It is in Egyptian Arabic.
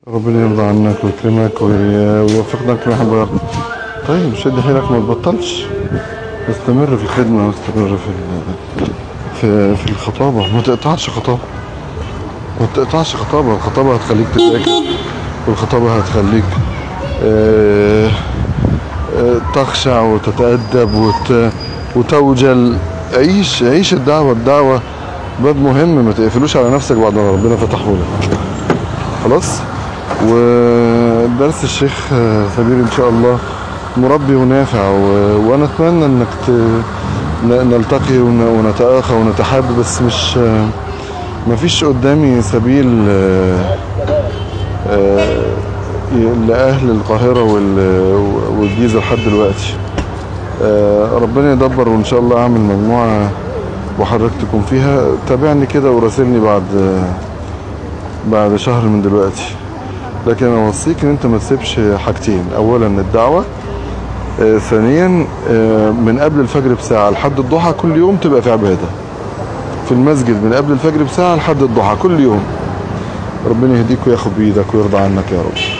ربنا يرضى عنك ويكرمك وي- ويوفقك لما يحب ويرضى طيب شد حيلك ما تبطلش استمر في الخدمة واستمر في ال- في في الخطابة ما تقطعش خطابة ما تقطعش خطابة الخطابة هتخليك تذاكر والخطابة هتخليك آه، آه، تخشع وتتأدب وت... وتوجل عيش عيش الدعوة الدعوة باب مهم ما تقفلوش على نفسك بعد ما ربنا فتحه لك خلاص ودرس الشيخ آه، سمير ان شاء الله مربي ونافع و... وانا اتمنى انك ت... ن- نلتقي ون... ونتآخى ونتحاب بس مش آه، مفيش قدامي سبيل آه، آه، ي- لأهل القاهرة وال- والجيزة لحد دلوقتي آه، ربنا يدبر وإن شاء الله أعمل مجموعة وحضرتك تكون فيها تابعني كده وراسلني بعد بعد شهر من دلوقتي لكن أنا أوصيك إن أنت ما تسيبش حاجتين أولا الدعوة آه، ثانيا آه، من قبل الفجر بساعة لحد الضحى كل يوم تبقى في عبادة في المسجد من قبل الفجر بساعة لحد الضحى كل يوم ربنا يهديك وياخد بإيدك ويرضى عنك يا رب